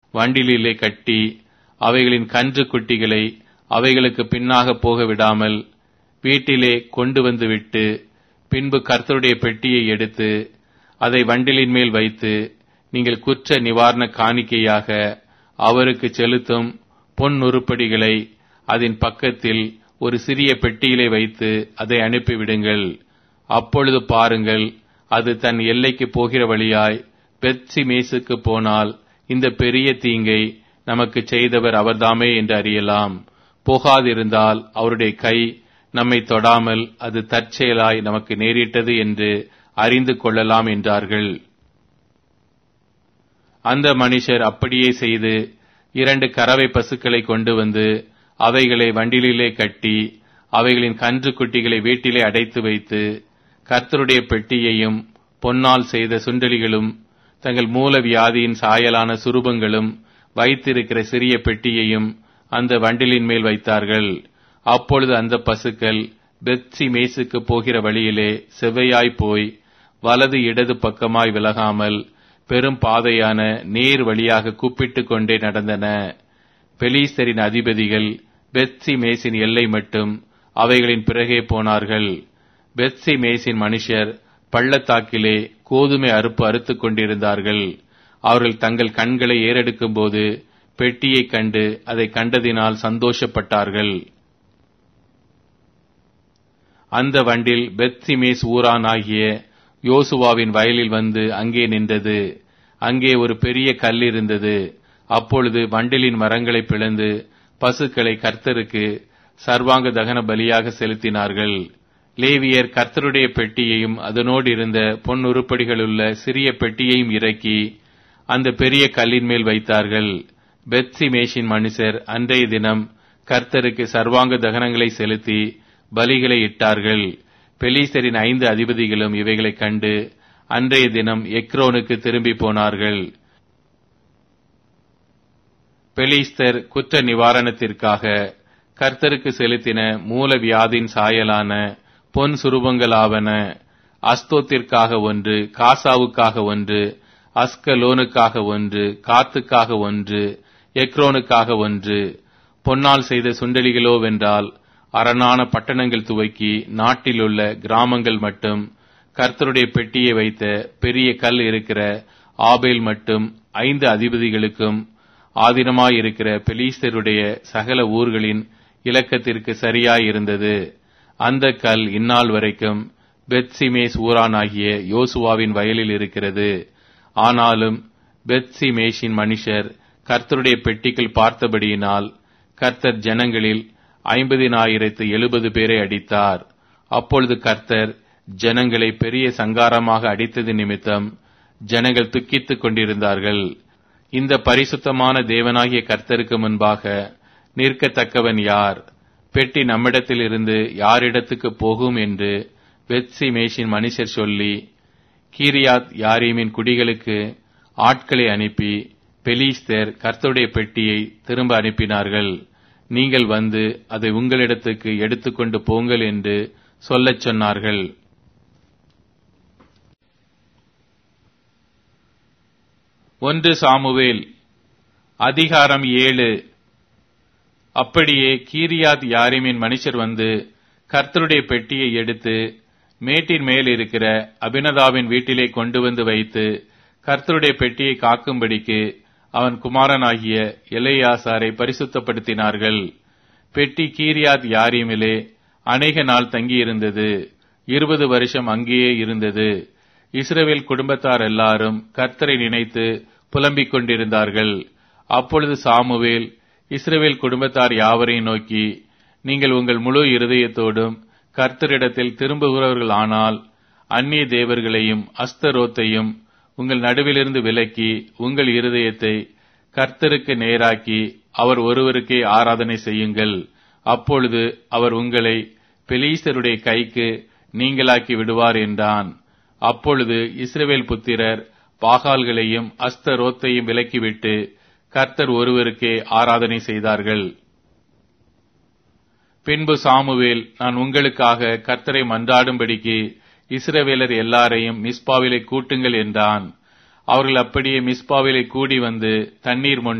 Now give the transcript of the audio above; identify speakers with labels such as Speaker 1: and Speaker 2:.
Speaker 1: வண்டிலிலே கட்டி அவைகளின் கன்று குட்டிகளை அவைகளுக்கு பின்னாக போக விடாமல் வீட்டிலே கொண்டு வந்து விட்டு பின்பு கர்த்தருடைய பெட்டியை எடுத்து அதை வண்டிலின் மேல் வைத்து நீங்கள் குற்ற நிவாரண காணிக்கையாக அவருக்கு செலுத்தும் பொன் உருப்படிகளை அதன் பக்கத்தில் ஒரு சிறிய பெட்டியிலே வைத்து அதை அனுப்பிவிடுங்கள் அப்பொழுது பாருங்கள் அது தன் எல்லைக்கு போகிற வழியாய் பெத்சி மேசுக்கு போனால் இந்த பெரிய தீங்கை நமக்கு செய்தவர் அவர்தாமே என்று அறியலாம் போகாதிருந்தால் அவருடைய கை நம்மை தொடாமல் அது தற்செயலாய் நமக்கு நேரிட்டது என்று அறிந்து கொள்ளலாம் என்றார்கள் அந்த மனுஷர் அப்படியே செய்து இரண்டு கறவை பசுக்களை கொண்டு வந்து அவைகளை வண்டிலே கட்டி அவைகளின் கன்று குட்டிகளை வீட்டிலே அடைத்து வைத்து கர்த்தருடைய பெட்டியையும் பொன்னால் செய்த சுண்டலிகளும் தங்கள் மூல வியாதியின் சாயலான சுரூபங்களும் வைத்திருக்கிற சிறிய பெட்டியையும் அந்த வண்டிலின் மேல் வைத்தார்கள் அப்பொழுது அந்த பசுக்கள் பெத்சி மேசுக்கு போகிற வழியிலே செவ்வையாய் போய் வலது இடது பக்கமாய் விலகாமல் பெரும் பாதையான நேர் வழியாக கூப்பிட்டு கொண்டே நடந்தன பெலீஸ்தரின் அதிபதிகள் பெத்சி மேசின் எல்லை மட்டும் அவைகளின் பிறகே போனார்கள் பெத்சி மேசின் மனுஷர் பள்ளத்தாக்கிலே கோதுமை அறுப்பு அறுத்துக் கொண்டிருந்தார்கள் அவர்கள் தங்கள் கண்களை ஏறெடுக்கும் போது பெட்டியைக் கண்டு அதை கண்டதினால் சந்தோஷப்பட்டார்கள் அந்த வண்டில் பெத்சிமேஸ் ஊரான் ஆகிய யோசுவாவின் வயலில் வந்து அங்கே நின்றது அங்கே ஒரு பெரிய கல் இருந்தது அப்பொழுது வண்டிலின் மரங்களை பிளந்து பசுக்களை கர்த்தருக்கு சர்வாங்க தகன பலியாக செலுத்தினார்கள் லேவியர் கர்த்தருடைய பெட்டியையும் அதனோடு இருந்த பொன் உருப்படிகளுள்ள சிறிய பெட்டியையும் இறக்கி அந்த பெரிய கல்லின் மேல் வைத்தார்கள் பெத்சி மேஷின் மனுஷர் அன்றைய தினம் கர்த்தருக்கு சர்வாங்க தகனங்களை செலுத்தி பலிகளை இட்டார்கள் பெலீசரின் ஐந்து அதிபதிகளும் இவைகளைக் கண்டு அன்றைய தினம் எக்ரோனுக்கு திரும்பி போனார்கள் பெலிஸ்தர் குற்ற நிவாரணத்திற்காக கர்த்தருக்கு செலுத்தின மூல வியாதின் சாயலான பொன் சுரூபங்களாவன அஸ்தோத்திற்காக ஒன்று காசாவுக்காக ஒன்று அஸ்கலோனுக்காக ஒன்று காத்துக்காக ஒன்று எக்ரோனுக்காக ஒன்று பொன்னால் செய்த சுண்டலிகளோவென்றால் அரணான பட்டணங்கள் துவக்கி நாட்டிலுள்ள கிராமங்கள் மட்டும் கர்த்தருடைய பெட்டியை வைத்த பெரிய கல் இருக்கிற ஆபேல் மட்டும் ஐந்து அதிபதிகளுக்கும் ஆதீனமாயிருக்கிற பெலீஸ்தருடைய சகல ஊர்களின் இலக்கத்திற்கு சரியாயிருந்தது அந்த கல் இந்நாள் வரைக்கும் பெத்சிமேஸ் ஊரானாகிய யோசுவாவின் வயலில் இருக்கிறது ஆனாலும் பெத்சிமேஷின் மனுஷர் கர்த்தருடைய பெட்டிக்குள் பார்த்தபடியினால் கர்த்தர் ஜனங்களில் ஐம்பதினாயிரத்து எழுபது பேரை அடித்தார் அப்பொழுது கர்த்தர் ஜனங்களை பெரிய சங்காரமாக அடித்தது நிமித்தம் ஜனங்கள் துக்கித்துக் கொண்டிருந்தார்கள் இந்த பரிசுத்தமான தேவனாகிய கர்த்தருக்கு முன்பாக நிற்கத்தக்கவன் யார் பெட்டி நம்மிடத்தில் இருந்து யாரிடத்துக்கு போகும் என்று வெத்சி மேஷின் மனுஷர் சொல்லி கீரியாத் யாரீமின் குடிகளுக்கு ஆட்களை அனுப்பி பெலீஸ்தர் கர்த்தருடைய பெட்டியை திரும்ப அனுப்பினார்கள் நீங்கள் வந்து அதை உங்களிடத்துக்கு எடுத்துக்கொண்டு போங்கள் என்று சொல்லச் சொன்னார்கள் ஒன்று சாமுவேல் அதிகாரம் ஏழு அப்படியே கீரியாத் யாரிமின் மனுஷர் வந்து கர்த்தருடைய பெட்டியை எடுத்து மேட்டின் மேல் இருக்கிற அபினதாவின் வீட்டிலே கொண்டு வந்து வைத்து கர்த்தருடைய பெட்டியை காக்கும்படிக்கு அவன் குமாரனாகிய எலையாசாரை பரிசுத்தப்படுத்தினார்கள் பெட்டி கீரியாத் யாரீமிலே அநேக நாள் தங்கியிருந்தது இருபது வருஷம் அங்கேயே இருந்தது இஸ்ரவேல் குடும்பத்தார் எல்லாரும் கர்த்தரை நினைத்து புலம்பிக் கொண்டிருந்தார்கள் அப்பொழுது சாமுவேல் இஸ்ரவேல் குடும்பத்தார் யாவரையும் நோக்கி நீங்கள் உங்கள் முழு இருதயத்தோடும் கர்த்தரிடத்தில் திரும்புகிறவர்கள் ஆனால் அந்நிய தேவர்களையும் அஸ்தரோத்தையும் உங்கள் நடுவிலிருந்து விலக்கி உங்கள் இருதயத்தை கர்த்தருக்கு நேராக்கி அவர் ஒருவருக்கே ஆராதனை செய்யுங்கள் அப்பொழுது அவர் உங்களை பெலீசருடைய கைக்கு நீங்களாக்கி விடுவார் என்றான் அப்பொழுது இஸ்ரவேல் புத்திரர் பாகால்களையும் அஸ்தரோத்தையும் விலக்கிவிட்டு கர்த்தர் ஒருவருக்கே ஆராதனை செய்தார்கள் பின்பு சாமுவேல் நான் உங்களுக்காக கர்த்தரை மன்றாடும்படிக்கு இஸ்ரவேலர் எல்லாரையும் மிஸ்பாவிலே கூட்டுங்கள் என்றான் அவர்கள் அப்படியே மிஸ்பாவிலே கூடி வந்து தண்ணீர் மொண்டு